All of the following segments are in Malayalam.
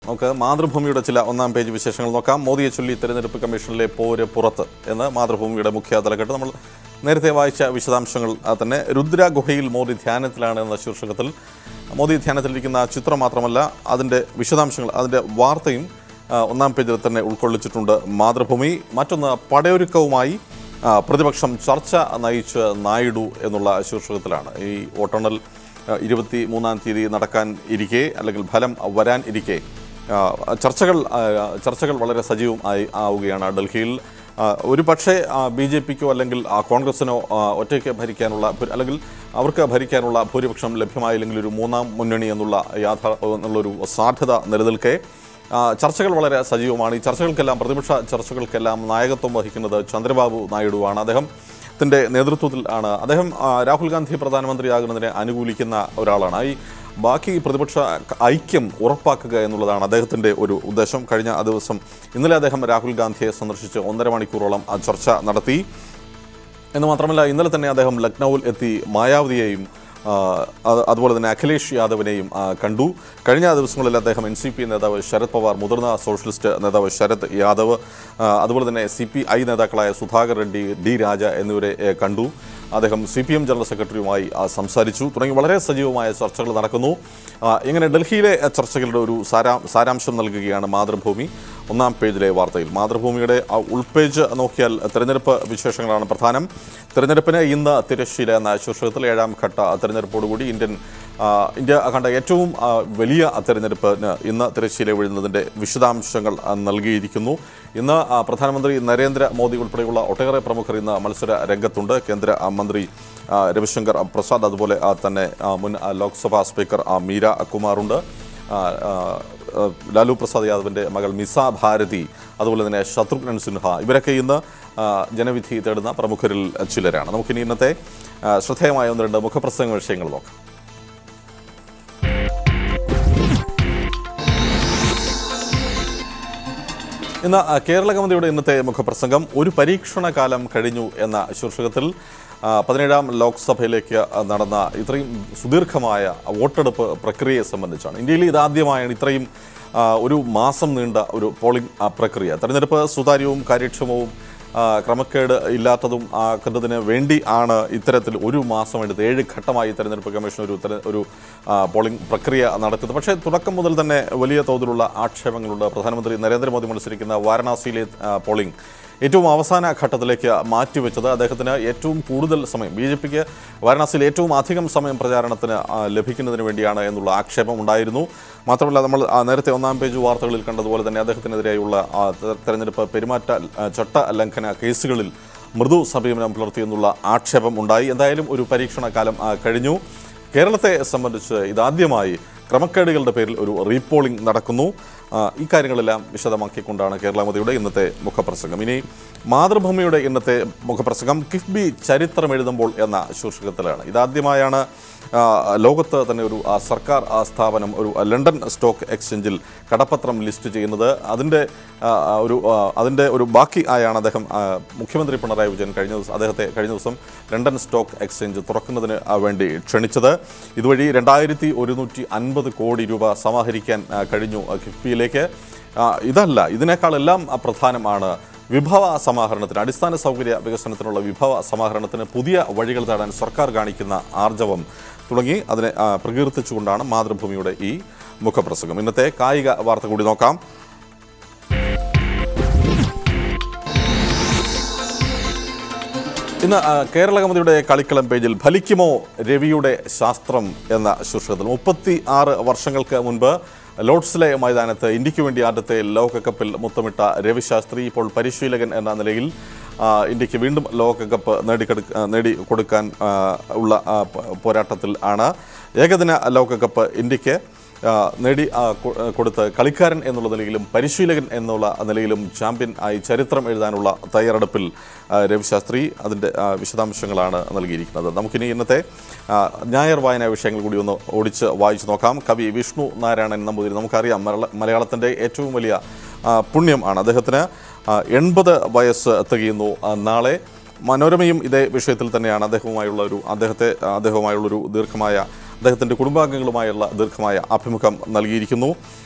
നമുക്ക് മാതൃഭൂമിയുടെ ചില ഒന്നാം പേജ് വിശേഷങ്ങൾ നോക്കാം മോദിയെ ചൊല്ലി തെരഞ്ഞെടുപ്പ് കമ്മീഷനിലെ പോര് പുറത്ത് എന്ന് മാതൃഭൂമിയുടെ മുഖ്യ തലക്കെട്ട് നമ്മൾ നേരത്തെ വായിച്ച വിശദാംശങ്ങൾ ആ തന്നെ രുദ്ര ഗുഹയിൽ മോദി ധ്യാനത്തിലാണ് എന്ന ശീർഷകത്തിൽ മോദി ധ്യാനത്തിലിരിക്കുന്ന ആ ചിത്രം മാത്രമല്ല അതിൻ്റെ വിശദാംശങ്ങൾ അതിൻ്റെ വാർത്തയും ആ, ഒന്നാം പേജിൽ തന്നെ ഉൾക്കൊള്ളിച്ചിട്ടുണ്ട് മാതൃഭൂമി മറ്റൊന്ന് പടയൊരുക്കവുമായി ആ, പ്രതിപക്ഷം ചർച്ച നയിച്ച് നായിഡു എന്നുള്ള ശീർഷകത്തിലാണ് ഈ വോട്ടെണ്ണൽ ആ, ഇരുപത്തി മൂന്നാം തീയതി നടക്കാൻ ഇരിക്കെ അല്ലെങ്കിൽ ഫലം വരാൻ ഇരിക്കെ ആ, ചർച്ചകൾ ആ, ചർച്ചകൾ വളരെ സജീവം ആയി ആവുകയാണ് ഡൽഹിയിൽ ആ, ഒരു പക്ഷേ ബി ജെ പിക്കോ അല്ലെങ്കിൽ ആ, കോൺഗ്രസിനോ ആ, ഒറ്റയ്ക്ക് ഭരിക്കാനുള്ള ഭൂ- അല്ലെങ്കിൽ അവർക്ക് ഭരിക്കാനുള്ള ഭൂരിപക്ഷം ലഭ്യമായില്ലെങ്കിൽ ഒരു മൂന്നാം മുന്നണി എന്നുള്ള യാഥാ എന്നുള്ളൊരു സാധ്യത നിലനിൽക്കെ ആ, ചർച്ചകൾ വളരെ സജീവമാണ് ഈ ചർച്ചകൾക്കെല്ലാം പ്രതിപക്ഷ ചർച്ചകൾക്കെല്ലാം നായകത്വം വഹിക്കുന്നത് ചന്ദ്രബാബു നായിഡുവാണ് അദ്ദേഹം ത്തിൻ്റെ നേതൃത്വത്തിൽ ആണ് അദ്ദേഹം ആ, രാഹുൽ ഗാന്ധി പ്രധാനമന്ത്രിയാകുന്നതിനെ അനുകൂലിക്കുന്ന ഒരാളാണ് ഈ ബാക്കി പ്രതിപക്ഷ ഐക്യം ഉറപ്പാക്കുക എന്നുള്ളതാണ് അദ്ദേഹത്തിൻ്റെ ഒരു ഉദ്ദേശം കഴിഞ്ഞ ദിവസം ഇന്നലെ അദ്ദേഹം രാഹുൽ ഗാന്ധിയെ സന്ദർശിച്ച് ഒന്നര മണിക്കൂറോളം ആ ചർച്ച നടത്തി എന്ന് മാത്രമല്ല ഇന്നലെ തന്നെ അദ്ദേഹം ലക്നൌവിൽ എത്തി മായാവതിയെയും ആ, അത് അതുപോലെ തന്നെ അഖിലേഷ് യാദവിനെയും ആ, കണ്ടു കഴിഞ്ഞ ദിവസങ്ങളിൽ അദ്ദേഹം എൻ സി പി നേതാവ് ശരത് പവാർ മുതിർന്ന സോഷ്യലിസ്റ്റ് നേതാവ് ശരത് യാദവ് ആ, അതുപോലെ തന്നെ സി പി ഐ നേതാക്കളായ സുധാകർ റെഡ്ഡി ഡി രാജ എന്നിവരെ ഏ, കണ്ടു അദ്ദേഹം സി പി എം ജനറൽ സെക്രട്ടറിയുമായി ആ, സംസാരിച്ചു തുടങ്ങി വളരെ സജീവമായ ചർച്ചകൾ നടക്കുന്നു ആ, ഇങ്ങനെ ഡൽഹിയിലെ ചർച്ചകളുടെ ഒരു സാരാ സാരാംശം നൽകുകയാണ് മാതൃഭൂമി ഒന്നാം പേജിലെ വാർത്തയിൽ മാതൃഭൂമിയുടെ ആ ഉൾപേജ് നോക്കിയാൽ തെരഞ്ഞെടുപ്പ് വിശേഷങ്ങളാണ് പ്രധാനം തെരഞ്ഞെടുപ്പിന് ഇന്ന് തിരശ്ശീല എന്ന ശീർഷകത്തിൽ ഏഴാം ഘട്ട തെരഞ്ഞെടുപ്പോടുകൂടി ഇന്ത്യൻ ആ, ഇന്ത്യ കണ്ട ഏറ്റവും ആ, വലിയ തെരഞ്ഞെടുപ്പിന് ഇന്ന് തിരശ്ശീല വീഴുന്നതിൻ്റെ വിശദാംശങ്ങൾ ആ, നൽകിയിരിക്കുന്നു ഇന്ന് ആ, പ്രധാനമന്ത്രി നരേന്ദ്രമോദി ഉൾപ്പെടെയുള്ള ഒട്ടേറെ പ്രമുഖർ ഇന്ന് മത്സര രംഗത്തുണ്ട് കേന്ദ്ര ആ, മന്ത്രി ആ, രവിശങ്കർ പ്രസാദ് അതുപോലെ ആ, തന്നെ ആ, മുൻ ആ, ലോക്സഭാ സ്പീക്കർ ആ, മീര കുമാറുണ്ട് ആ, ആ, ആ, ലാലു പ്രസാദ് യാദവിൻ്റെ മകൾ മിസ ഭാരതി അതുപോലെ തന്നെ ശത്രുഘ്നൻ സിൻഹ ഇവരൊക്കെ ഇന്ന് ആ, ജനവിധി തേടുന്ന പ്രമുഖരിൽ ചിലരാണ് നമുക്കിനി ഇന്നത്തെ ആ, ശ്രദ്ധേയമായ ഒന്ന് രണ്ട് മുഖപ്രസംഗ വിഷയങ്ങൾ നോക്കാം ഇന്ന് ആ, കേരള കൗമുദിയുടെ ഇന്നത്തെ മുഖപ്രസംഗം ഒരു പരീക്ഷണ കാലം കഴിഞ്ഞു എന്ന ശീർഷകത്തിൽ ആ, പതിനേഴാം ലോക്സഭയിലേക്ക് ആ, നടന്ന ഇത്രയും സുദീർഘമായ വോട്ടെടുപ്പ് പ്രക്രിയയെ സംബന്ധിച്ചാണ് ഇന്ത്യയിൽ ഇതാദ്യമായാണ് ഇത്രയും ആ, ഒരു മാസം നീണ്ട ഒരു പോളിംഗ് ആ, പ്രക്രിയ തെരഞ്ഞെടുപ്പ് സുതാര്യവും കാര്യക്ഷമവും ആ, ക്രമക്കേട് ഇല്ലാത്തതും ആക്കുന്നതിന് വേണ്ടി ആണ് ഇത്തരത്തിൽ ഒരു മാസം എടുത്ത് ഏഴ് ഘട്ടമായി തെരഞ്ഞെടുപ്പ് കമ്മീഷൻ ഒരു തെര- ഒരു ആ, പോളിംഗ് പ്രക്രിയ നടത്തിയത് പക്ഷേ തുടക്കം മുതൽ തന്നെ വലിയ തോതിലുള്ള ആക്ഷേപങ്ങളുണ്ട് പ്രധാനമന്ത്രി നരേന്ദ്രമോദി മത്സരിക്കുന്ന വാരണാസിയിലെ ആ, പോളിംഗ് ഏറ്റവും അവസാന ഘട്ടത്തിലേക്ക് മാറ്റിവെച്ചത് അദ്ദേഹത്തിന് ഏറ്റവും കൂടുതൽ സമയം ബി ജെ പിക്ക് വാരണാസിയിൽ ഏറ്റവും അധികം സമയം പ്രചാരണത്തിന് ആ, ലഭിക്കുന്നതിന് വേണ്ടിയാണ് എന്നുള്ള ആക്ഷേപം ഉണ്ടായിരുന്നു മാത്രമല്ല നമ്മൾ ആ, നേരത്തെ ഒന്നാം പേജ് വാർത്തകളിൽ കണ്ടതുപോലെ തന്നെ അദ്ദേഹത്തിനെതിരെയുള്ള ആ, തെ- തെരഞ്ഞെടുപ്പ് പെരുമാറ്റ ആ, ചട്ട ലംഘന കേസുകളിൽ മൃദു സമീപനം പുലർത്തിയെന്നുള്ള ആക്ഷേപം ഉണ്ടായി എന്തായാലും ഒരു പരീക്ഷണ കാലം ആ, കഴിഞ്ഞു കേരളത്തെ സംബന്ധിച്ച് ഇതാദ്യമായി ക്രമക്കേടുകളുടെ പേരിൽ ഒരു റീപോളിംഗ് നടക്കുന്നു ആ, ഇക്കാര്യങ്ങളെല്ലാം വിശദമാക്കിക്കൊണ്ടാണ് കേരളമതിയുടെ ഇന്നത്തെ മുഖപ്രസംഗം ഇനി മാതൃഭൂമിയുടെ ഇന്നത്തെ മുഖപ്രസംഗം കിഫ്ബി ചരിത്രം എഴുതുമ്പോൾ എന്ന ശീർഷകത്തിലാണ് ഇതാദ്യമായാണ് ആ, ലോകത്ത് തന്നെ ഒരു ആ, സർക്കാർ ആ, സ്ഥാപനം ഒരു ആ, ലണ്ടൻ സ്റ്റോക്ക് എക്സ്ചേഞ്ചിൽ കടപ്പത്രം ലിസ്റ്റ് ചെയ്യുന്നത് അതിൻ്റെ ആ, ആ, ഒരു ആ, അതിൻ്റെ ഒരു ബാക്കി ആയാണ് അദ്ദേഹം ആ, മുഖ്യമന്ത്രി പിണറായി വിജയൻ കഴിഞ്ഞ ദിവസം അദ്ദേഹത്തെ കഴിഞ്ഞ ദിവസം ലണ്ടൻ സ്റ്റോക്ക് എക്സ്ചേഞ്ച് തുറക്കുന്നതിന് ആ, വേണ്ടി ക്ഷണിച്ചത് ഇതുവഴി രണ്ടായിരത്തി ഒരുന്നൂറ്റി അൻപത് കോടി രൂപ സമാഹരിക്കാൻ ആ, കഴിഞ്ഞു ആ, കിഫ്ബിയിലേക്ക് ആ, ഇതല്ല ഇതിനേക്കാളെല്ലാം ആ, പ്രധാനമാണ് വിഭവ സമാഹരണത്തിന് അടിസ്ഥാന സൗകര്യ വികസനത്തിനുള്ള വിഭവ സമാഹരണത്തിന് പുതിയ വഴികൾ തേടാൻ സർക്കാർ കാണിക്കുന്ന ആർജവം തുടങ്ങി അതിനെ ആ, പ്രകീർത്തിച്ചുകൊണ്ടാണ് മാതൃഭൂമിയുടെ ഈ മുഖപ്രസംഗം ഇന്നത്തെ കായിക വാർത്ത കൂടി നോക്കാം ഇന്ന് ആ, കേരള കൗമുദിയുടെ കളിക്കളം പേജിൽ ഫലിക്കുമോ രവിയുടെ ശാസ്ത്രം എന്ന ശീർഷകത്തിൽ മുപ്പത്തി ആറ് വർഷങ്ങൾക്ക് മുൻപ് ലോർഡ്സിലെ മൈതാനത്ത് ഇന്ത്യക്ക് വേണ്ടി ആദ്യത്തെ ലോകകപ്പിൽ മുത്തമിട്ട രവിശാസ്ത്രി ഇപ്പോൾ പരിശീലകൻ എന്ന നിലയിൽ ആ, ഇന്ത്യക്ക് വീണ്ടും ലോകകപ്പ് നേടിക്കെടുക്ക നേടിക്കൊടുക്കാൻ ആ, ഉള്ള ആ, പ- പോരാട്ടത്തിൽ ആണ് ഏകദിന ലോകകപ്പ് ഇന്ത്യക്ക് ആ, നേടി ആ, കൊ- ആ, കൊടുത്ത് കളിക്കാരൻ എന്നുള്ള നിലയിലും പരിശീലകൻ എന്നുള്ള നിലയിലും ചാമ്പ്യൻ ആയി ചരിത്രം എഴുതാനുള്ള തയ്യാറെടുപ്പിൽ ആ, രവിശാസ്ത്രി അതിൻ്റെ ആ, വിശദാംശങ്ങളാണ് നൽകിയിരിക്കുന്നത് നമുക്കിനി ഇന്നത്തെ ആ, ഞായർ വായനാ വിഷയങ്ങൾ കൂടി ഒന്ന് ഓടിച്ച് വായിച്ചു നോക്കാം കവി വിഷ്ണു നാരായണൻ നമ്പൂതിരി നമുക്കറിയാം മലയാള മലയാളത്തിൻ്റെ ഏറ്റവും വലിയ ആ, പുണ്യം ആണ് അദ്ദേഹത്തിന് എൺപത് വയസ്സ് തികയുന്നു ആ, നാളെ മനോരമയും ഇതേ വിഷയത്തിൽ തന്നെയാണ് അദ്ദേഹവുമായുള്ള ഒരു അദ്ദേഹത്തെ അദ്ദേഹവുമായുള്ളൊരു ദീർഘമായ അദ്ദേഹത്തിൻ്റെ കുടുംബാംഗങ്ങളുമായുള്ള ദീർഘമായ അഭിമുഖം നൽകിയിരിക്കുന്നു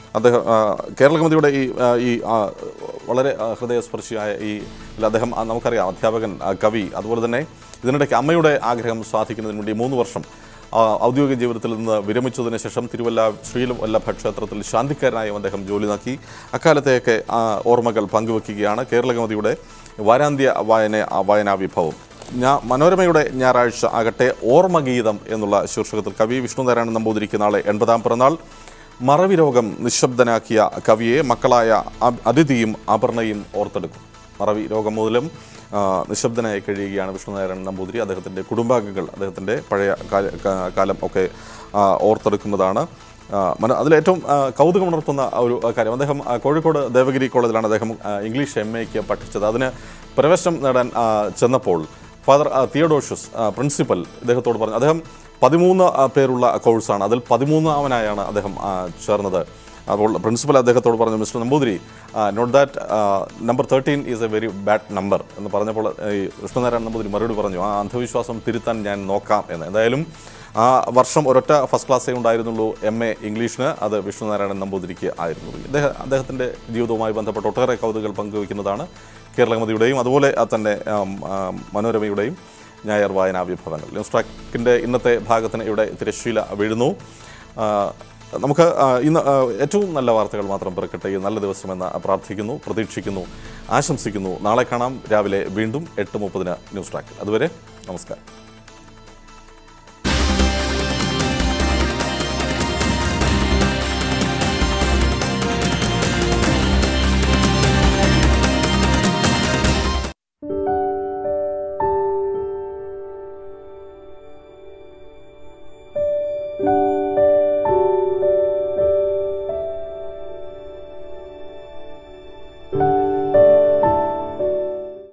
അദ്ദേഹം ആ, കേരള കമ്മിറ്റിയുടെ ഈ ആ, ഈ ആ, വളരെ ആ, ഹൃദയസ്പർശിയായ ഈ അല്ല, അദ്ദേഹം ആ, നമുക്കറിയാം അധ്യാപകൻ ആ, കവി അതുപോലെ തന്നെ ഇതിനിടയ്ക്ക് അമ്മയുടെ ആഗ്രഹം സാധിക്കുന്നതിന് വേണ്ടി മൂന്ന് വർഷം ആ, ഔദ്യോഗിക ജീവിതത്തിൽ നിന്ന് വിരമിച്ചതിന് ശേഷം തിരുവല്ല ശ്രീവല്ലഭ ക്ഷേത്രത്തിൽ ശാന്തിക്കാരനായും അദ്ദേഹം ജോലി നോക്കി അക്കാലത്തെയൊക്കെ ആ, ഓർമ്മകൾ പങ്കുവെക്കുകയാണ് കേരള കമ്മിറ്റിയുടെ വാരാന്ത്യ വായന വായനാ വിഭവം ഞാ മനോരമയുടെ ഞായറാഴ്ച ആകട്ടെ ഓർമ്മഗീതം എന്നുള്ള ശീർഷകത്തിൽ കവി വിഷ്ണുനാരായണൻ നമ്പൂതിരിക്ക് നാളെ എൺപതാം പിറന്നാൾ മറവി രോഗം നിശബ്ദനാക്കിയ കവിയെ മക്കളായ അ- അതിഥിയും അപർണയും ഓർത്തെടുക്കും മറവി രോഗം മൂലം ആ, നിശബ്ദനായി കഴിയുകയാണ് വിഷ്ണുനാരായണൻ നമ്പൂതിരി അദ്ദേഹത്തിൻ്റെ കുടുംബാംഗങ്ങൾ അദ്ദേഹത്തിൻ്റെ പഴയ കാല- കാ- കാലം ഒക്കെ ആ, ഓർത്തെടുക്കുന്നതാണ് ആ, മന അതിലേറ്റവും ആ, കൗതുകമുണർത്തുന്ന ഒരു കാര്യം അദ്ദേഹം ആ, കോഴിക്കോട് ദേവഗിരി കോളേജിലാണ് അദ്ദേഹം ആ, ഇംഗ്ലീഷ് എം എക്ക് പഠിച്ചത് അതിന് പ്രവേശനം നേടാൻ ആ, ചെന്നപ്പോൾ ഫാദർ ആ, തിയോഡോഷ്യസ് ആ, പ്രിൻസിപ്പൽ ഇദ്ദേഹത്തോട് പറഞ്ഞു അദ്ദേഹം പതിമൂന്ന് ആ, പേരുള്ള കോഴ്സാണ് അതിൽ പതിമൂന്നാമനായാണ് അദ്ദേഹം ആ, ചേർന്നത് അപ്പോൾ പ്രിൻസിപ്പൽ അദ്ദേഹത്തോട് പറഞ്ഞു mister Namboothiri note that number thirteen is a very bad number എന്ന് പറഞ്ഞപ്പോൾ ഈ വിഷ്ണുനാരായണൻ നമ്പൂതിരി മറുപടി പറഞ്ഞു ആ അന്ധവിശ്വാസം തിരുത്താൻ ഞാൻ നോക്കാം എന്ന് എന്തായാലും ആ വർഷം ഒരൊറ്റ ഫസ്റ്റ് ക്ലാസ്സേ ഉണ്ടായിരുന്നുള്ളൂ എം എ ഇംഗ്ലീഷിന് അത് വിഷ്ണുനാരായണൻ നമ്പൂതിരിക്ക് ആയിരുന്നു ഇദ്ദേഹം അദ്ദേഹത്തിൻ്റെ ജീവിതവുമായി ബന്ധപ്പെട്ട ഒട്ടേറെ കൗതുകൾ പങ്കുവയ്ക്കുന്നതാണ് കേരള കമ്മിറ്റിയുടെയും അതുപോലെ ആ തന്നെ ആം, ആം, മനോരമയുടെയും ഞായർ വായനാ വിഭവങ്ങൾ ന്യൂസ് ട്രാക്കിൻ്റെ ഇന്നത്തെ ഭാഗത്തിന് ഇവിടെ തിരശ്ശീല വീഴുന്നു ആ, നമുക്ക് ആ, ഇന്ന് ആ, ഏറ്റവും നല്ല വാർത്തകൾ മാത്രം പിറക്കട്ടെ ഈ നല്ല ദിവസമെന്ന് പ്രാർത്ഥിക്കുന്നു പ്രതീക്ഷിക്കുന്നു ആശംസിക്കുന്നു നാളെ കാണാം രാവിലെ വീണ്ടും എട്ട് മുപ്പതിന് ന്യൂസ് ട്രാക്കിൽ അതുവരെ നമസ്കാരം